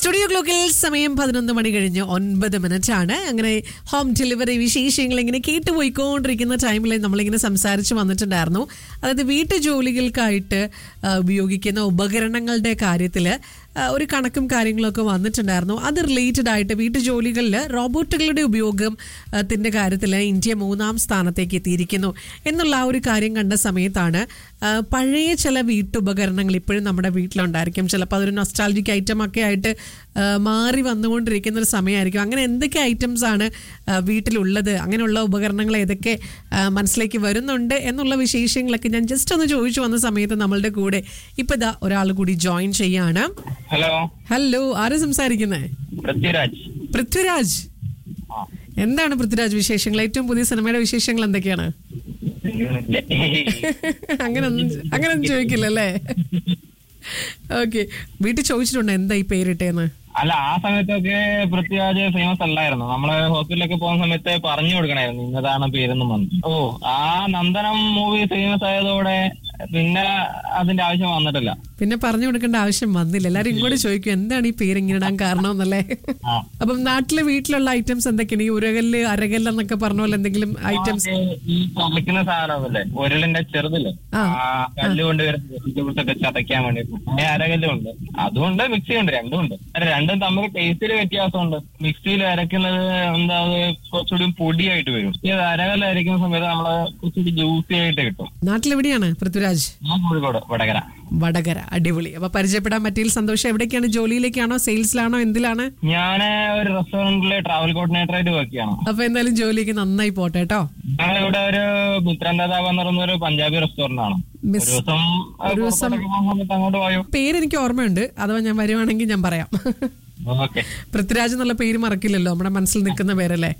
Studio ക്ലോക്കിൽ സമയം പതിനൊന്ന് മണി കഴിഞ്ഞ് ഒൻപത് മിനിറ്റ് ആണ് അങ്ങനെ ഹോം ഡെലിവറി വിശേഷങ്ങൾ ഇങ്ങനെ കേട്ടുപോയിക്കൊണ്ടിരിക്കുന്ന ടൈമിൽ നമ്മളിങ്ങനെ സംസാരിച്ച് വന്നിട്ടുണ്ടായിരുന്നു അതായത് വീട്ടു ജോലികൾക്കായിട്ട് ആ, ഉപയോഗിക്കുന്ന ഉപകരണങ്ങളുടെ കാര്യത്തിൽ ഒരു കണക്കും കാര്യങ്ങളൊക്കെ വന്നിട്ടുണ്ടായിരുന്നു അത് റിലേറ്റഡ് ആയിട്ട് വീട്ടു ജോലികളിൽ റോബോട്ടുകളുടെ ഉപയോഗം ആ, ത്തിന്റെ കാര്യത്തിൽ ഇന്ത്യ മൂന്നാം സ്ഥാനത്തേക്ക് എത്തിയിരിക്കുന്നു എന്നുള്ള ആ ഒരു കാര്യം കണ്ട സമയത്താണ് ആ, പഴയ ചില വീട്ടുപകരണങ്ങൾ ഇപ്പോഴും നമ്മുടെ വീട്ടിലുണ്ടായിരിക്കും ചിലപ്പോൾ അതൊരു നൊസ്റ്റാൾജിക് ഐറ്റം ഒക്കെ ആയിട്ട് ആ, മാറി വന്നുകൊണ്ടിരിക്കുന്ന ഒരു സമയമായിരിക്കും അങ്ങനെ എന്തൊക്കെ ഐറ്റംസ് ആണ് ആ, വീട്ടിലുള്ളത് അങ്ങനെയുള്ള ഉപകരണങ്ങൾ ഏതൊക്കെ ആ, മനസ്സിലേക്ക് വരുന്നുണ്ട് എന്നുള്ള വിശേഷങ്ങളൊക്കെ ഞാൻ ജസ്റ്റ് ഒന്ന് ചോദിച്ചു വന്ന സമയത്ത് നമ്മളുടെ കൂടെ ഇപ്പൊ ഇതാ ഒരാൾ കൂടി ജോയിൻ ചെയ്യാണ് ഹലോ ഹലോ ആരാ സംസാരിക്കുന്നേ പൃഥ്വിരാജ് പൃഥ്വിരാജ് ആ. എന്താണ് പൃഥ്വിരാജ് വിശേഷങ്ങൾ ഏറ്റവും പുതിയ സിനിമയുടെ വിശേഷങ്ങൾ എന്തൊക്കെയാണ് അങ്ങനെ ഒന്നും അങ്ങനെ ഒന്നും ചോദിക്കില്ല അല്ലേ ഓക്കെ വീട്ടിൽ ചോദിച്ചിട്ടുണ്ടോ എന്താ ഈ പേരിട്ടേന്ന് അല്ല ആ സമയത്തൊക്കെ പൃഥ്വിരാജ് ഫേമസ് അല്ലായിരുന്നു നമ്മള് ഹോസ്പിറ്റലിലൊക്കെ പോകുന്ന സമയത്ത് പറഞ്ഞു കൊടുക്കണായിരുന്നു ഇന്നതാണ് പേരെന്നും പറഞ്ഞു ഓ ആ നന്ദനം മൂവി ഫേമസ് ആയതോടെ പിന്നെ അതിന്റെ ആവശ്യം വന്നിട്ടില്ല പിന്നെ പറഞ്ഞു കൊടുക്കേണ്ട ആവശ്യം വന്നില്ല എല്ലാരും ഇങ്ങോട്ട് ചോദിക്കും എന്താണ് ഈ പേര് ഇങ്ങനെ ഇടാൻ കാരണം എന്നല്ലേ ആ. അപ്പം നാട്ടിലെ വീട്ടിലുള്ള ഐറ്റംസ് എന്തൊക്കെയാണ് ഈ ഉരകല്ല് അരകല്ല് എന്നൊക്കെ പറഞ്ഞ പോലെ എന്തെങ്കിലും ഐറ്റംസ് മറ്റേ ഈ ചതയ്ക്കുന്ന സാധനമല്ലേ ഉരുളിന്റെ ചെറുതില്ലേ ആ. ആ കല്ല് കൊണ്ട് വെജിറ്റബിൾസ് ഒക്കെ ചതയ്ക്കാൻ വേണ്ടി പിന്നെ അരകല്ലും ഉണ്ട് അതുകൊണ്ട് മിക്സി ഉണ്ട് രണ്ടും ഉണ്ട് അത് രണ്ടും തമ്മിൽ ടേസ്റ്റിൽ വ്യത്യാസമുണ്ട് മിക്സിയിൽ അരക്കുന്നത് എന്താ അത് കുറച്ചുകൂടി പൊടിയായിട്ട് വരും ഈ അരകല്ല് അരയ്ക്കുന്ന സമയത്ത് നമ്മള് കുറച്ചുകൂടി ജ്യൂസി ആയിട്ട് കിട്ടും നാട്ടിലെവിടെയാണ് പൃഥ്വിരാജ് ഞാൻ കോഴിക്കോട് വടകര വടകര അടിപൊളി അപ്പൊ പരിചയപ്പെടാൻ പറ്റിയതിൽ സന്തോഷം എവിടേക്കാണ് ജോലിയിലേക്കാണോ സെയിൽസിലാണോ എന്തിലാണ് ഞാൻ ഒരു റെസ്റ്റോറന്റിലെ ട്രാവൽ കോർഡിനേറ്റർ ആയിട്ട് വർക്ക് ചെയ്യണം അപ്പൊ എന്തായാലും ജോലിക്ക് നന്നായി പോട്ടെ കേട്ടോ ഞങ്ങളിവിടെ ഒരു മിത്രന്താതാവ് എന്ന് പറയുന്ന ഒരു പഞ്ചാബി റെസ്റ്റോറന്റ് ആണ് ഒരു മിസ് ദിവസം ഒരു ദിവസം- പുറത്തോട്ടൊക്കെ പോകുന്ന സമയത്ത് അങ്ങോട്ട് പോയോ പേര് എനിക്ക് ഓർമ്മയുണ്ട് അഥവാ ഞാൻ വരുവാണെങ്കിൽ ഞാൻ പറയാം ഓക്കെ പൃഥ്വിരാജ് എന്നുള്ള പേര് മറക്കില്ലല്ലോ നമ്മുടെ മനസ്സിൽ നിൽക്കുന്ന പേരല്ലേ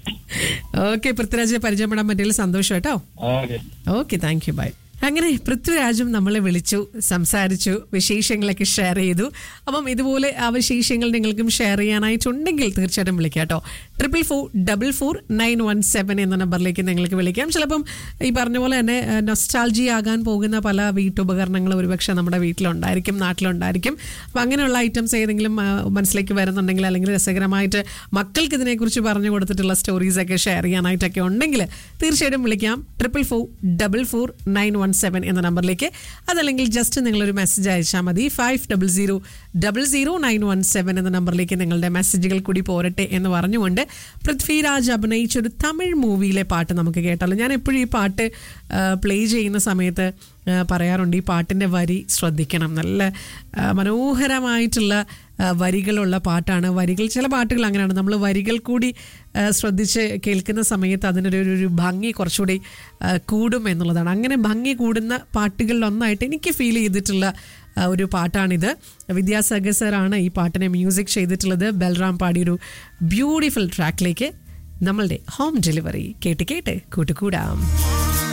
ഓക്കെ പൃഥ്വിരാജിനെ പരിചയപ്പെടാൻ പറ്റിയതിൽ സന്തോഷം കേട്ടോ okay okay thank you bye അങ്ങനെ പൃഥ്വിരാജും നമ്മളെ വിളിച്ചു സംസാരിച്ചു വിശേഷങ്ങളൊക്കെ ഷെയർ ചെയ്തു അപ്പം ഇതുപോലെ ആ വിശേഷങ്ങൾ നിങ്ങൾക്കും ഷെയർ ചെയ്യാനായിട്ടുണ്ടെങ്കിൽ തീർച്ചയായിട്ടും വിളിക്കാം കേട്ടോ triple four double four nine one seven എന്ന നമ്പറിലേക്ക് നിങ്ങൾക്ക് വിളിക്കാം ചിലപ്പം ഈ പറഞ്ഞ പോലെ തന്നെ നൊസ്റ്റാൾജി ആകാൻ പോകുന്ന പല വീട്ടുപകരണങ്ങളും ഒരുപക്ഷെ നമ്മുടെ വീട്ടിലുണ്ടായിരിക്കും നാട്ടിലുണ്ടായിരിക്കും അപ്പം അങ്ങനെയുള്ള ഐറ്റംസ് ഏതെങ്കിലും ആ, മനസ്സിലേക്ക് വരുന്നുണ്ടെങ്കിൽ അല്ലെങ്കിൽ രസകരമായിട്ട് മക്കൾക്ക് ഇതിനെക്കുറിച്ച് പറഞ്ഞു കൊടുത്തിട്ടുള്ള സ്റ്റോറീസ് ഒക്കെ ഷെയർ ചെയ്യാനായിട്ടൊക്കെ ഉണ്ടെങ്കിൽ തീർച്ചയായിട്ടും വിളിക്കാം triple four double four nine one seven എന്ന നമ്പറിലേക്ക് അതല്ലെങ്കിൽ ജസ്റ്റ് നിങ്ങളൊരു മെസ്സേജ് അയച്ചാൽ മതി five double zero double zero nine one seven എന്ന നമ്പറിലേക്ക് നിങ്ങളുടെ മെസ്സേജുകൾ കൂടി പോരട്ടെ എന്ന് പറഞ്ഞുകൊണ്ട് പൃഥ്വിരാജ് അഭിനയിച്ച ഒരു തമിഴ് മൂവിയിലെ പാട്ട് നമുക്ക് കേട്ടാലോ ഞാൻ എപ്പോഴും ഈ പാട്ട് പ്ലേ ചെയ്യുന്ന സമയത്ത് ആ, പറയാറുണ്ട് ഈ പാട്ടിൻ്റെ വരി ശ്രദ്ധിക്കണം നല്ല ആ, മനോഹരമായിട്ടുള്ള ആ, വരികളുള്ള പാട്ടാണ് വരികൾ ചില പാട്ടുകൾ അങ്ങനെയാണ് നമ്മൾ വരികൾ കൂടി ആ, ശ്രദ്ധിച്ച് കേൾക്കുന്ന സമയത്ത് അതിനൊരു ഒരു- ഒരു ഭംഗി കുറച്ചുകൂടി ആ, കൂടും എന്നുള്ളതാണ് അങ്ങനെ ഭംഗി കൂടുന്ന പാട്ടുകളിൽ ഒന്നായിട്ട് എനിക്ക് ഫീൽ ചെയ്തിട്ടുള്ള ആ, ഒരു പാട്ടാണിത് വിദ്യാസാഗർ സാറാണ് ഈ പാട്ടിനെ മ്യൂസിക് ചെയ്തിട്ടുള്ളത് ബൽറാം പാടിയൊരു ബ്യൂട്ടിഫുൾ ട്രാക്കിലേക്ക് നമ്മളുടെ ഹോം ഡെലിവറി കേട്ട് കേട്ട് കൂട്ടുകൂടാം